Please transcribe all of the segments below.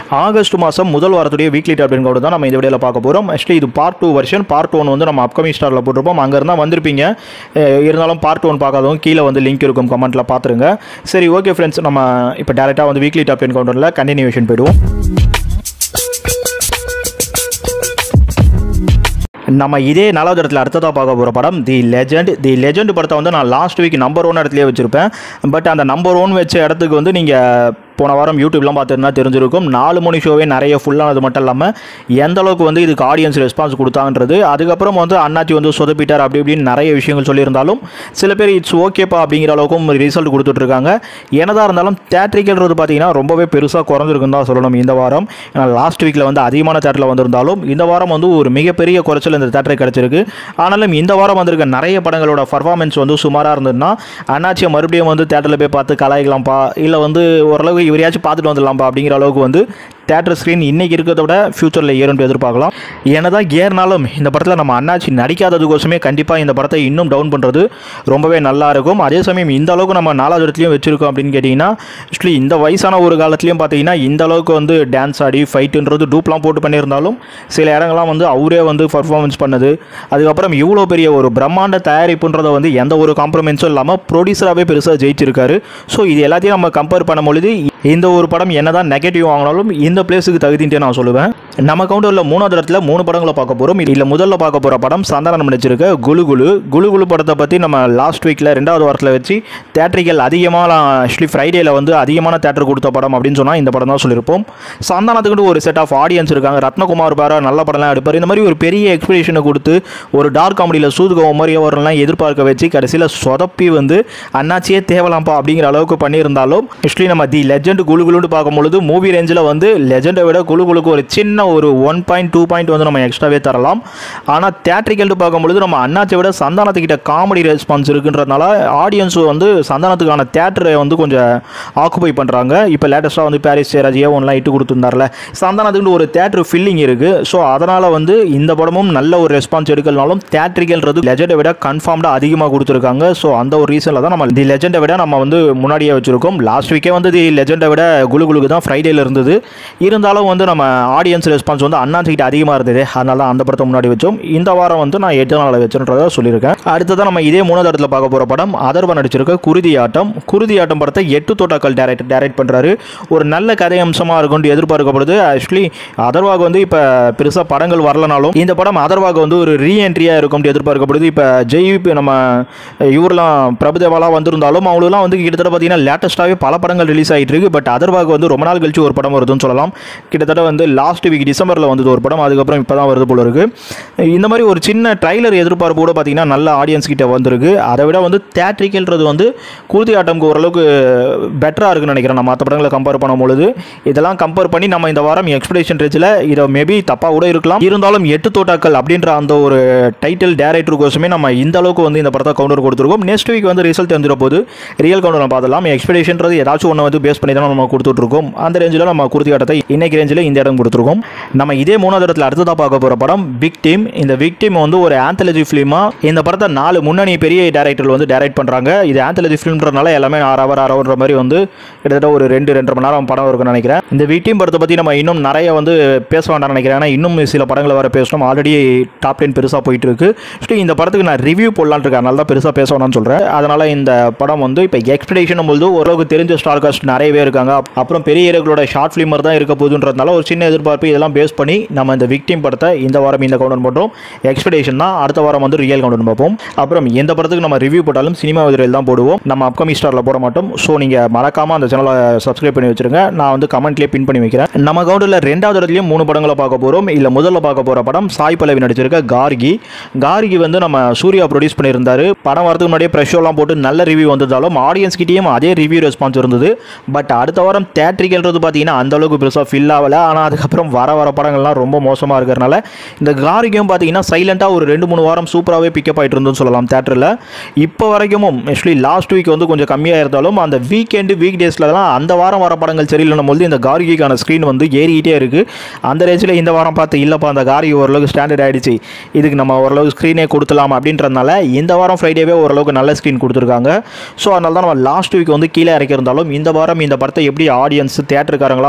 August மாதம் முதல் வாரத்துடைய weekly டாப்டன் count தான் நம்ம இந்த வீடியோவில் பார்க்க போகிறோம் ஆக்சுவலி இது part two version part one வந்து நம்ம அப்கமிங் ஸ்டாரில் போட்டிருப்போம் அங்கே இருந்தால் வந்திருப்பீங்க அஹ் இருந்தாலும் பார்ட் ஒன் பார்க்காதவங்க கீழே வந்து லிங்க் இருக்கும் கமெண்ட்டில் பார்த்துருங்க சரி ஓகே ஃப்ரெண்ட்ஸ் நம்ம இப்போ டேரெக்டாக வந்து வீக்லி டாப் டென் கவுண்டரில் கண்டினியூஷன் போயிடுவோம் நம்ம இதே நாலாவது இடத்துல அடுத்ததாக பார்க்க போகிற படம் தி லெஜெண்ட் தி லெஜெண்ட் படத்தை வந்து நான் லாஸ்ட் வீக் நம்பர் ஒன் இடத்துலயே வச்சுருப்பேன் பட் அந்த நம்பர் ஒன் வச்ச இடத்துக்கு வந்து நீங்கள் போன வாரம் யூடியூப்லாம் பார்த்துருந்தா தெரிஞ்சிருக்கும் நாலு மணி ஷோவே நிறைய ஃபுல்லானது மட்டும் இல்லாமல் எந்த அளவுக்கு வந்து இதுக்கு ஆடியன்ஸ் ரெஸ்பான்ஸ் கொடுத்தாங்கன்றது அதுக்கப்புறம் வந்து அண்ணாச்சி வந்து சொதப்பிட்டார் அப்படி இப்படின்னு நிறைய விஷயங்கள் சொல்லியிருந்தாலும் சில பேர் இட்ஸ் ஓகேப்பா அப்படிங்கிற அளவுக்கும் ரிசல்ட் கொடுத்துட்ருக்காங்க என்னதான் இருந்தாலும் தேட்ரிக்கல்ன்றது பார்த்தீங்கன்னா ரொம்பவே பெருசாக குறைஞ்சிருக்குன்னு தான் சொல்லணும் இந்த வாரம் ஏன்னா லாஸ்ட் வீக்கில் வந்து அதிகமான தேட்டரில் வந்திருந்தாலும் இந்த வாரம் வந்து ஒரு மிகப்பெரிய குறைச்சல் இந்த தேட்டருக்கு கிடச்சிருக்கு ஆனாலும் இந்த வாரம் வந்திருக்க நிறைய படங்களோட பர்ஃபார்மன்ஸ் வந்து சுமாராக இருந்ததுன்னா அண்ணாச்சியை மறுபடியும் வந்து தேட்டரில் போய் பார்த்து கலாய்க்கலாம்ப்பா இல்லை வந்து ஓரளவு இவரையாச்சும் பார்த்துட்டு வந்துடலாம்ப்பா அப்படிங்கிற அளவுக்கு வந்து தேட்டர் ஸ்க்ரீன் இன்னைக்கு இருக்கிறத விட ஃபியூச்சரில் ஏறும் எதிர்பார்க்கலாம் என்னதான் ஏறினாலும் இந்த படத்தில் நம்ம அண்ணாச்சி நடிக்காததுக்கோசமே கண்டிப்பாக இந்த படத்தை இன்னும் டவுன் பண்ணுறது ரொம்பவே நல்லா இருக்கும் அதே சமயம் இந்த அளவுக்கு நம்ம நாலாவது இடத்துலையும் வச்சிருக்கோம் அப்படின்னு கேட்டிங்கன்னா ஆக்சுவலி இந்த வயசான ஒரு காலத்துலையும் பார்த்தீங்கன்னா இந்த அளவுக்கு வந்து டான்ஸ் ஆடி ஃபைட்டுன்றது டூப்லாம் போட்டு பண்ணியிருந்தாலும் சில இடங்கள்லாம் வந்து அவரே வந்து பர்ஃபார்மன்ஸ் பண்ணது அதுக்கப்புறம் இவ்வளோ பெரிய ஒரு பிரம்மாண்ட தயாரிப்புன்றதை வந்து எந்த ஒரு காம்ப்ரமைன்ஸும் இல்லாமல் ப்ரொடியூசராகவே பெருசாக ஜெயிச்சிருக்காரு ஸோ இது எல்லாத்தையும் நம்ம கம்பேர் பண்ணும்பொழுது இந்த ஒரு படம் என்னதான் நெகட்டிவ் வாங்கினாலும் இந்த பிளேஸுக்கு தகுதின்ட்டு நான் சொல்லுவேன் நம்ம கவுண்டரில் மூணாவது இடத்துல மூணு படங்களை பார்க்க போகிறோம் இல்லை முதல்ல பார்க்க போகிற படம் சந்தானம் நடிச்சிருக்க குலு குலு குலு குலு படத்தை பற்றி நம்ம லாஸ்ட் வீக்கில் ரெண்டாவது வாரத்தில் வச்சு தேட்டரிக்கல் அதிகமாக ஆக்சுவலி ஃப்ரைடேல வந்து அதிகமான தேட்டர் கொடுத்த படம் அப்படின்னு சொன்னால் இந்த படம் தான் சொல்லியிருப்போம் சந்தானத்துக்கு ஒரு செட் ஆஃப் ஆடியன்ஸ் இருக்காங்க ரத்னகுமார் பாரா நல்ல படம்லாம் எடுப்பார் இந்த மாதிரி ஒரு பெரிய எக்ஸ்பிரேஷனை கொடுத்து ஒரு டார்க் காமெடியில் சூதுகோ மாதிரி அவரெல்லாம் எதிர்பார்க்க வச்சு கடைசியில் சொதப்பி வந்து அண்ணாச்சியே தேவலாம்ப்பா அப்படிங்கிற அளவுக்கு பண்ணியிருந்தாலும் ஆக்சுவலி நம்ம தி லெஜெண்ட் குழு குழுன்னு பார்க்கும்பொழுது மூவி ரேஞ்சில் வந்து லெஜெண்டை விட குழு குழுக்கு ஒரு சின்ன ஒரு ஒன் பாயிண்ட் டூ பாயிண்ட் வந்து நம்ம எக்ஸ்ட்ராவே தரலாம் ஆனால் தேட்ரிக்கல்ட்டு பார்க்கும்பொழுது நம்ம அண்ணாச்சியை விட சந்தானத்துக்கிட்ட காமெடி ரெஸ்பான்ஸ் இருக்குன்றதுனால ஆடியன்ஸ் வந்து சந்தானத்துக்கான தேட்டரை வந்து கொஞ்சம் ஆக்குபை பண்ணுறாங்க இப்போ லேட்டஸ்ட்டாக வந்து பாரிஸ் சேராஜ் ஏ ஒன்லாம் இட்டு கொடுத்துருந்தார்ல சந்தானத்துக்கு ஒரு தேட்டர் ஃபில்லிங் இருக்குது ஸோ அதனால் வந்து இந்த படமும் நல்ல ஒரு ரெஸ்பான்ஸ் எடுக்கலனாலும் தேட்ரிக்கல்ன்றது லெஜெண்டை விட கன்ஃபார்ம்டாக அதிகமாக கொடுத்துருக்காங்க ஸோ அந்த ஒரு ரீசனில் தான் நம்ம தி லெஜெண்டை விட நம்ம வந்து முன்னாடியே வச்சுருக்கோம் லாஸ்ட் வீக்கே வந்து தி லெஜெண்டை விட குழு குழுக்கு தான் ஃப்ரைடேல இருந்தது இருந்தாலும் வந்து நம்ம ஆடியன்ஸ் ரெஸ்பான்ஸ் வந்து அண்ணாச்சிக்கிட்ட அதிகமாக இருந்தது அதனால தான் அந்த படத்தை முன்னாடி வச்சோம் இந்த வாரம் வந்து நான் எட்டு நாள் வச்சுன்றதை சொல்லியிருக்கேன் அடுத்ததான் நம்ம இதே மூணாவது இடத்துல பார்க்க போகிற படம் அதர்வா நடிச்சிருக்க குருதி ஆட்டம் குருதி ஆட்டம் படத்தை எட்டு தோட்டாக்கள் டேரக்ட் டைரக்ட் பண்ணுறாரு ஒரு நல்ல கதை அம்சமாக இருக்கும்னு எதிர்பார்க்கப்படுது ஆக்சுவலி அதர்வாக வந்து இப்போ பெருசாக படங்கள் வரலனாலும் இந்த படம் அதர்வாக வந்து ஒரு ரீஎன்ட்ரியாக இருக்கும்னு எதிர்பார்க்கப்படுது இப்போ ஜெய் இப்போ நம்ம இவரெல்லாம் பிரபுதேவாலாம் வந்திருந்தாலும் அவங்களுக்குலாம் வந்து கிட்டத்தட்ட பார்த்தீங்கன்னா லேட்டஸ்ட்டாகவே பல படங்கள் ரிலீஸ் ஆகிட்டு இருக்கு பட் அதர்வாக வந்து ரொம்ப நாள் கழிச்சு ஒரு படம் வருதுன்னு சொல்லலாம் கிட்டத்தட்ட வந்து லாஸ்ட் வீக் டிசம்பரில் வந்தது ஒரு படம் அதுக்கப்புறம் இப்போ தான் வருது போல இருக்கு இந்த மாதிரி ஒரு சின்ன ட்ரைலர் எதிர்பார்ப்பு கூட பார்த்தீங்கன்னா நல்ல ஆடியன்ஸ் கிட்ட வந்திருக்கு அதை விட வந்து தேட்ரிக்கல்ன்றது வந்து குருதி ஆட்டம்க்கு ஓரளவுக்கு பெட்டராக இருக்குன்னு நினைக்கிறேன் நான் மற்ற படங்களை கம்பேர் பண்ணும்பொழுது இதெல்லாம் கம்பேர் பண்ணி நம்ம இந்த வாரம் எக்ஸ்பெக்டேஷன் ரேஞ்சில் இதை மேபி தப்பாக கூட இருக்கலாம் இருந்தாலும் எட்டு தோட்டாக்கள் அப்படின்ற அந்த ஒரு டைட்டில் டேரக்டருக்கோசமே நம்ம இந்த அளவுக்கு வந்து இந்த படத்தை கவுண்டர் கொடுத்துருக்கோம் நெக்ஸ்ட் வீக் வந்து ரிசல்ட் தெரிஞ்சிட போது ரியல் கவுண்டர் நம்ம பார்த்துலாம் எக்ஸ்பெக்டேஷன்றது ஏதாச்சும் ஒன்று வந்து பேஸ் பண்ணி தான் நம்ம கொடுத்துட்ருக்கோம் அந்த ரேஞ்சில் நம்ம குருதி ஆட்டத்தை இன்னைக்கு ரேஞ்சில் இந்த இடம் கொடுத்துருக்கோம் நம்ம இதே மூணாவது இடத்துல அடுத்ததாக பார்க்க போகிற படம் பிக் டீம் இந்த பிக் டீம் வந்து ஒரு ஆந்தாலஜி ஃபிலிமாக இந்த படத்தை நாலு முன்னணி பெரிய டேரக்டர் வந்து டைரக்ட் பண்ணுறாங்க இது ஆந்தாலஜி ஃபிலிம்ன்றனால எல்லாமே ஆறு அவர் ஆறு ஹவர்ன்ற மாதிரி வந்து கிட்டத்தட்ட ஒரு ரெண்டு ரெண்டரை மணி நேரம் படம் இருக்குன்னு நினைக்கிறேன் இந்த பிக் டீம் படத்தை பற்றி நம்ம இன்னும் நிறைய வந்து பேச வேண்டாம்னு நினைக்கிறேன் ஏன்னா இன்னும் சில படங்களை வர பேசணும் ஆல்ரெடி டாப் டென் பெருசாக போயிட்டு இருக்கு Actually இந்த படத்துக்கு நான் ரிவ்யூ போடலான்னு இருக்கேன் அதனால தான் பெருசாக பேச வேணாம்னு சொல்கிறேன் அதனால் இந்த படம் வந்து இப்போ எக்ஸ்பெக்டேஷன் போது ஓரளவுக்கு தெரிஞ்ச ஸ்டார் காஸ்ட் நிறையவே இருக்காங்க அப்புறம் பெரிய ஹீரோக்களோட ஷார்ட் ஃபிலிமர் தான் இருக்க போகுதுன்றதுனால ஒரு சின்ன எதிர்பார்ப்பு இதெல்லாம் பேஸ் பண்ணி நம்ம இந்த விக்டிம் படத்தை இந்த வாரம் இந்த கவுண்டர் பண்ணுறோம் எக்ஸ்பெக்டேஷன் தான் அடுத்த வாரம் வந்து ரியல் கவுண்டர் பார்ப்போம் அப்புறம் எந்த படத்துக்கு நம்ம ரிவ்யூ போட்டாலும் சினிமா விதிரையில் தான் போடுவோம் நம்ம அப்கமிங் ஸ்டாரில் போட மாட்டோம் ஸோ நீங்கள் மறக்காமல் அந்த சேனலை சப்ஸ்கிரைப் பண்ணி வச்சிருங்க நான் வந்து கமெண்ட்லேயே பின் பண்ணி வைக்கிறேன் நம்ம கவுண்டரில் ரெண்டாவது இடத்துலையும் மூணு படங்களை பார்க்க போகிறோம் இல்லை முதல்ல பார்க்க போகிற படம் சாய் பல்லவி நடிச்சிருக்க கார்கி கார்கி வந்து நம்ம சூர்யா ப்ரொடியூஸ் பண்ணியிருந்தாரு படம் வரதுக்கு முன்னாடியே ப்ரெஷ் ஷோலாம் போட்டு நல்ல ரிவ்யூ வந்ததாலும் ஆடியன்ஸ் கிட்டேயும் அதே ரிவ்யூ ரெஸ்பான்ஸ் இருந்தது பட் அடுத்த வாரம் தேட்ரிக்கல்ன்றது பார்த்தீங்கன்னா அந்த அளவுக்கு பெருசாக ஃபில் ஆகலை ஆனால் அதுக்கப்புறம் வர வர படங்கள்லாம் ரொம்ப மோசமாக இருக்கிறனால இந்த கார்கியும் பார்த்தீங்கன்னா சைலண்ட்டாக ஒரு ரெண்டு மூணு வாரம் சூப்பராகவே பிக்கப் ஆகிட்டு இருந்ததுன்னு சொல்லலாம் தேட்டரில் இப்போ வரைக்கும் ஆக்சுவலி லாஸ்ட் வீக் வந்து கொஞ்சம் கம்மியாக இருந்தாலும் அந்த வீக்கெண்டு வீக் டேஸ்லலாம் அந்த வாரம் வர படங்கள் சரியில்லைன்னும் போது இந்த கார்கிக்கான ஸ்க்ரீன் வந்து ஏறிக்கிட்டே இருக்குது அந்த ரேஞ்சில் இந்த வாரம் பார்த்து இல்லைப்பா அந்த கார்கி ஓரளவுக்கு ஸ்டாண்டர்ட் ஆகிடுச்சு இதுக்கு நம்ம ஓரளவுக்கு ஸ்க்ரீனே கொடுத்துலாம் அப்படின்றதுனால இந்த வாரம் ஃப்ரைடேவே ஓரளவுக்கு நல்ல ஸ்க்ரீன் கொடுத்துருக்காங்க ஸோ அதனால தான் நம்ம லாஸ்ட் வீக் வந்து கீழே இறக்கியிருந்தாலும் இந்த வாரம் இந்த படத்தை எப்படி ஆடியன்ஸ் தேட்டருக்காரங்களாம் வந்து ஒரு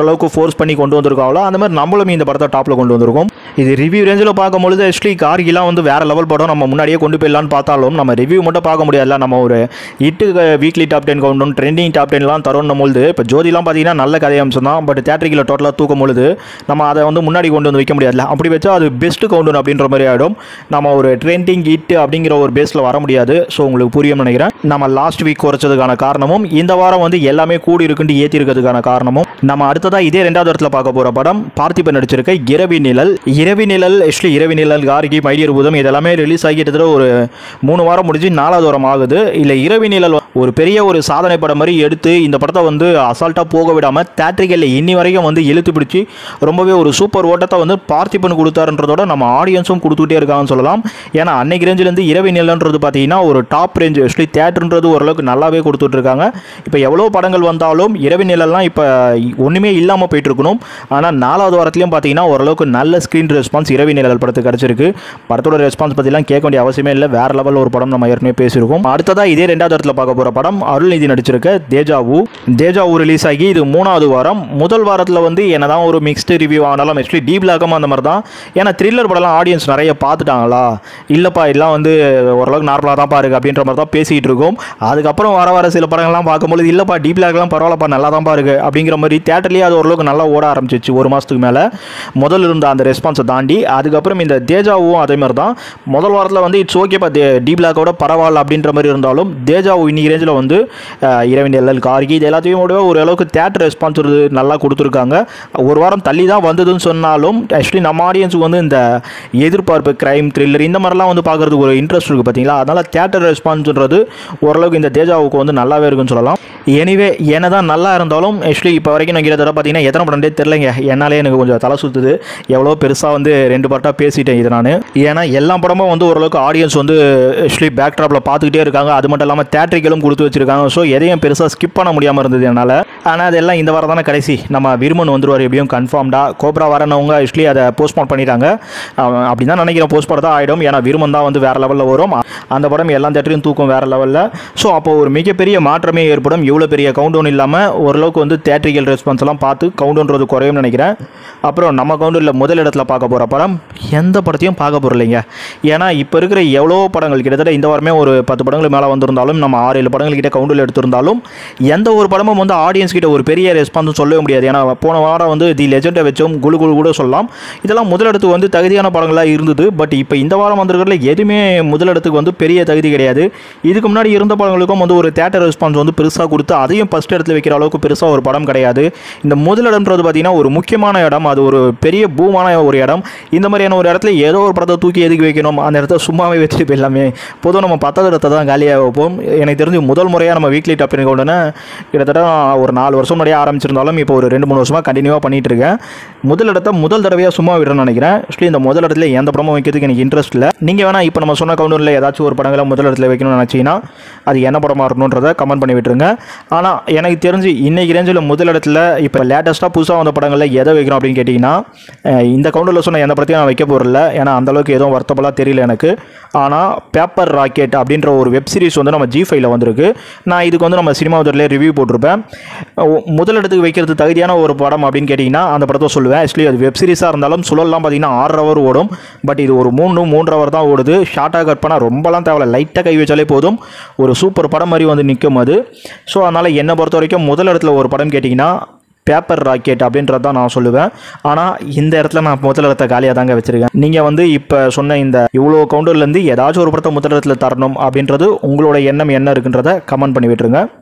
ஓரளவுக்கு ஃபோர்ஸ் பண்ணி கொண்டு வந்திருக்காங்களோ அந்த மாதிரி நம்மளும் இந்த படத்தை டாப்பில் கொண்டு வந்திருக்கோம் இது ரிவ்யூ ரேஞ்சில் பார்க்கும்பொழுது ஆக்சுவலி கார்கிலாம் வந்து வேறு லெவல் படம் நம்ம முன்னாடியே கொண்டு போயிடலான்னு பார்த்தாலும் நம்ம ரிவ்யூ மட்டும் பார்க்க முடியாதுல்ல நம்ம ஒரு இட்டு வீக்லி டாப் டென் கவுண்டும் ட்ரெண்டிங் டாப் டென்லாம் தரோன்னும் பொழுது இப்போ ஜோதிலாம் பார்த்தீங்கன்னா நல்ல கதை அம்சம் தான் பட் தேட்டரிக்கில் டோட்டலாக தூக்கும் பொழுது நம்ம அதை வந்து முன்னாடி கொண்டு வந்து வைக்க முடியாதுல்ல அப்படி வச்சா அது பெஸ்ட்டு கவுண்டன் அப்படின்ற மாதிரி ஆகிடும் நம்ம ஒரு ட்ரெண்டிங் ஹிட் அப்படிங்கிற ஒரு பேஸில் வர முடியாது ஸோ உங்களுக்கு புரியும்னு நினைக்கிறேன் நம்ம லாஸ்ட் வீக் குறைச்சதுக்கான காரணமும் இந்த வாரம் வந்து எல்லாமே கூடி இருக்குன்னு ஏற்றி இருக்கிறதுக்கான காரணமும் நம்ம அடுத்ததாக இதே ரெண்டாவது இடத்துல பார்க்க போகிற படம் பார்த்திபன் நடிச்சிருக்க இரவி நிழல் இரவி நிழல் ஆக்சுவலி இரவி நிழல் கார்கி மைடியர் பூதம் இதெல்லாமே ரிலீஸ் ஆகி கிட்டத்தட்ட ஒரு மூணு வாரம் முடிஞ்சு நாலாவது வாரம் ஆகுது இல்லை இரவி நிழல் ஒரு பெரிய ஒரு சாதனை படம் மாதிரி எடுத்து இந்த படத்தை வந்து அசால்ட்டாக போக விடாமல் தேட்டரிகளில் இன்னி வரைக்கும் வந்து இழுத்து பிடிச்சி ரொம்பவே ஒரு சூப்பர் ஓட்டத்தை வந்து பார்த்திபன் கொடுத்தாருன்றதோட நம்ம ஆடியன்ஸும் கொடுத்துட்டே இருக்காங்கன்னு சொல்லலாம் ஏன்னா அன்னைக்கு ரேஞ்சிலேருந்து இரவி நிலன்றது பார்த்தீங்கன்னா ஒரு டாப் ரேஞ்ச் ஆக்சுவலி தேட்டர்ன்றது ஓரளவுக்கு நல்லாவே கொடுத்துட்ருக்காங்க இப்போ எவ்வளோ படங்கள் வந்தாலும் இரவி நிழல்லாம் இப்போ ஒன்றுமே இல்லாமல் போயிட்டு இருக்கணும் ஆனால் நாலாவது வாரத்துலையும் பார்த்தீங்கன்னா ஓரளவுக்கு நல்ல ஸ்க்ரீன் ரெஸ்பான்ஸ் இரவி நிழல் படத்துக்கு கிடச்சிருக்கு படத்தோட ரெஸ்பான்ஸ் பற்றிலாம் கேட்க வேண்டிய அவசியமே இல்லை வேறு லெவலில் ஒரு படம் நம்ம ஏற்கனவே பேசியிருக்கோம் அடுத்ததாக இதே ரெண்டாவது இடத்துல பார்க்க போகிற படம் அருள்நிதி நடிச்சிருக்க தேஜாவு தேஜாவு ரிலீஸ் ஆகி இது மூணாவது வாரம் முதல் வாரத்தில் வந்து என்னதான் ஒரு மிக்ஸ்டு ரிவ்யூ ஆனாலும் ஆக்சுவலி டீப் லாகமாக அந்த மாதிரி தான் ஏன்னா த்ரில்லர் படம்லாம் ஆடியன்ஸ் நிறைய பார்த்துட்டாங்களா இல்லைப்பா இதெல்லாம் வந்து ஓரளவுக்கு நார்மலாக தான் பாருங்க அப்படின்ற மாதிரி தான் பேசிகிட்டு இருக்கோம் அதுக்கப்புறம் வர வர சில படங்கள்லாம் பார்க்கும்போது இல்லைப்பா டீப் லாக்லாம் பரவாயில்லப்பா நல்லா தான் பாருங்க அப்படிங்கிற மாதிரி தேட்டர்லேயே அது ஓரளவுக்கு நல்லா ஓட ஆரம்பிச்சிச்சு ஒரு மாதத்துக்கு மேலே முதல்ல இருந்த அந்த ரெஸ்பான்ஸை தாண்டி அதுக்கப்புறம் இந்த தேஜாவும் அதே மாதிரி தான் முதல் வாரத்தில் வந்து இட்ஸ் ஓகேப்பா தே டி பிளாக்கோட பரவாயில்ல அப்படின்ற மாதிரி இருந்தாலும் தேஜாவு இன்னைக்கு ரேஞ்சில் வந்து அஹ், இரவின் எல்எல் கார்கி இது எல்லாத்தையும் விட ஒரு அளவுக்கு தேட்டர் ரெஸ்பான்ஸ் ஒரு நல்லா கொடுத்துருக்காங்க ஒரு வாரம் தள்ளி தான் வந்ததுன்னு சொன்னாலும் ஆக்சுவலி நம்ம ஆடியன்ஸுக்கு வந்து இந்த எதிர்பார்ப்பு கிரைம் த்ரில்லர் இந்த மாதிரிலாம் வந்து பார்க்குறதுக்கு ஒரு இன்ட்ரெஸ்ட் இருக்குது பார்த்தீங்களா அதனால் தேட்டர் ரெஸ்பான்ஸ்ன்றது ஓரளவுக்கு இந்த தேஜாவுக்கு வந்து நல்லாவே இருக்குன்னு சொல்லலாம் எனிவே என்னதான் நல்லா இருந்தாலும் ஆக்சுவலி இப்போ வரைக்கும் நான் கிட்டத்தட்ட பார்த்தீங்கன்னா எத்தனை படம்டே தெரிலங்க என்னாலே எனக்கு கொஞ்சம் தலை சுற்றுது எவ்வளோ பெருசாக வந்து ரெண்டு பாட்டாக பேசிட்டேன் இது நான் ஏன்னா எல்லா படமும் வந்து ஓரளவுக்கு ஆடியன்ஸ் வந்து ஆக்சுவலி பேக் ட்ராப்பில் பார்த்துக்கிட்டே இருக்காங்க அது மட்டும் இல்லாமல் தேட்டரிக்கலும் கொடுத்து வச்சிருக்காங்க ஸோ எதையும் பெருசாக ஸ்கிப் பண்ண முடியாமல் இருந்தது என்னால் ஆனால் அதெல்லாம் இந்த வாரம் தானே கடைசி நம்ம விருமன் வந்துருவார் எப்படியும் கன்ஃபார்ம்டா கோப்ரா வரனவங்க ஆக்சுவலி அதை போஸ்ட்போன் பண்ணிட்டாங்க அவன் அப்படி தான் நினைக்கிறேன் போஸ்ட்போன் தான் ஆகிடும் ஏன்னா விருமன் தான் வந்து வேறு லெவலில் வரும் அந்த படம் எல்லா தேட்டரையும் தூக்கும் வேறு லெவலில் ஸோ அப்போ ஒரு மிகப்பெரிய மாற்றமே ஏற்படும் இவ்வளோ பெரிய கவுண்டவுன் இல்லாமல் ஓரளவுக்கு வந்து தேட்ரிக்கல் ரெஸ்பான்ஸ் எல்லாம் பார்த்து கவுண்டவுன்றது குறையும்னு நினைக்கிறேன் அப்புறம் நம்ம கவுண்டரில் முதல் இடத்துல பார்க்க போகிற படம் எந்த படத்தையும் பார்க்க போகிறலைங்க ஏன்னா இப்போ இருக்கிற எவ்வளோ படங்கள் கிட்டத்தட்ட இந்த வாரமே ஒரு பத்து படங்கள் மேலே வந்திருந்தாலும் நம்ம ஆறு ஏழு படங்கள் கிட்ட கவுண்டில் எடுத்திருந்தாலும் எந்த ஒரு படமும் வந்து ஆடியன்ஸ் கிட்ட ஒரு பெரிய ரெஸ்பான்ஸ் சொல்லவே முடியாது ஏன்னா போன வாரம் வந்து தி லெஜெண்டை வச்சோம் குழு குழு கூட சொல்லலாம் இதெல்லாம் முதலிடத்துக்கு வந்து தகுதியான படங்களாக இருந்தது பட் இப்போ இந்த வாரம் வந்திருக்கிறதுல எதுவுமே முதலிடத்துக்கு வந்து பெரிய தகுதி கிடையாது இதுக்கு முன்னாடி இருந்த படங்களுக்கும் வந்து ஒரு தேட்டர் ரெஸ்பான்ஸ் வந்து பெருசாக கொடுத்து அதையும் ஃபஸ்ட் இடத்துல வைக்கிற அளவுக்கு பெருசாக ஒரு படம் கிடையாது இந்த முதலிடம்ன்றது பார்த்தீங்கன்னா ஒரு முக்கியமான இடம் அது ஒரு பெரிய பூமான ஒரு இடம் இந்த மாதிரியான ஒரு இடத்துல ஏதோ ஒரு படத்தை தூக்கி எதுக்கு வைக்கணும் அந்த இடத்த சும்மாவே வச்சுட்டு போயிடலாமே பொதுவாக நம்ம பத்தாவது இடத்தை தான் காலியாக வைப்போம் எனக்கு தெரிஞ்சு முதல் முறையாக நம்ம வீக்லி டாப் உடனே கிட்டத்தட்ட ஒரு நாலு வருஷம் முன்னாடியே ஆரம்பிச்சிருந்தாலும் இப்போ ஒரு ரெண்டு மூணு வருஷமாக கண்டினியூவாக பண்ணிட்டு இருக்கேன் முதல் இடத்த முதல் தடவையாக சும்மா விடுறேன்னு நினைக்கிறேன் ஆக்சுவலி இந்த முதல் இடத்துல எந்த படமும் வைக்கிறதுக்கு எனக்கு இன்ட்ரெஸ்ட் இல்லை நீங்கள் வேணால் இப்போ நம்ம சொன்ன கவுண்டரில் ஏதாச்சும் ஒரு படங்களை முதல் இடத்துல வைக்கணும்னு நினச்சிங்கன்னா அது என்ன படமாக இருக்கணுன்றதை கமெண்ட் பண்ணி விட்டுருங்க ஆனால் எனக்கு தெரிஞ்சு இன்னைக்கு ரேஞ்சில் முதல் இடத்துல இப்போ லேட்டஸ்ட்டாக புதுசாக வந்த படங்களில் எதை வைக்கணும் அப்படின்னு கேட்டிங்கன்னா அஹ் இந்த கவுண்டரில் சொன்ன எந்த படத்தையும் நான் வைக்க போகிறதில்ல ஏன்னா அந்தளவுக்கு எதுவும் வருத்தப்பலாக தெரியல எனக்கு ஆனால் பேப்பர் ராக்கெட் அப்படின்ற ஒரு வெப் சீரிஸ் வந்து நம்ம ஜி ஃபைவ்ல வந்திருக்கு நான் இதுக்கு வந்து நம்ம சினிமா உதரிலே ரிவ்யூ போட்டிருப்பேன் ஒ- முதல் இடத்துக்கு வைக்கிறது தகுதியான ஒரு படம் அப்படின்னு கேட்டிங்கன்னா அந்த படத்தை சொல்லுவேன் ஆக்சுவலி அது வெப் சீரிஸாக இருந்தாலும் சுழல்லாம் பார்த்தீங்கன்னா ஆறு ஹவர் ஓடும் பட் இது ஒரு மூணு மூன்று ஹவர் தான் ஓடுது ஷார்ட்டாக கட் பண்ணால் ரொம்பலாம் தேவையில்ல லைட்டாக கை வச்சாலே போதும் ஒரு சூப்பர் படம் மாதிரி வந்து நிற்கும் அது ஸோ அதனால் என்னை பொறுத்த வரைக்கும் முதல் இடத்துல ஒரு படம் கேட்டிங்கன்னா பேப்பர் ராக்கெட் அப்படின்றது தான் நான் சொல்லுவேன் ஆனால் இந்த இடத்துல நான் முதல் இடத்த காலியாக தாங்க வச்சுருக்கேன் நீங்கள் வந்து இப்போ சொன்ன இந்த இவ்வளோ கவுண்டர்லேருந்து ஏதாச்சும் ஒரு படத்தை முதல் இடத்துல தரணும் அப்படின்றது உங்களோட எண்ணம் என்ன இருக்குன்றதை கமெண்ட் பண்ணி விட்டுருங்க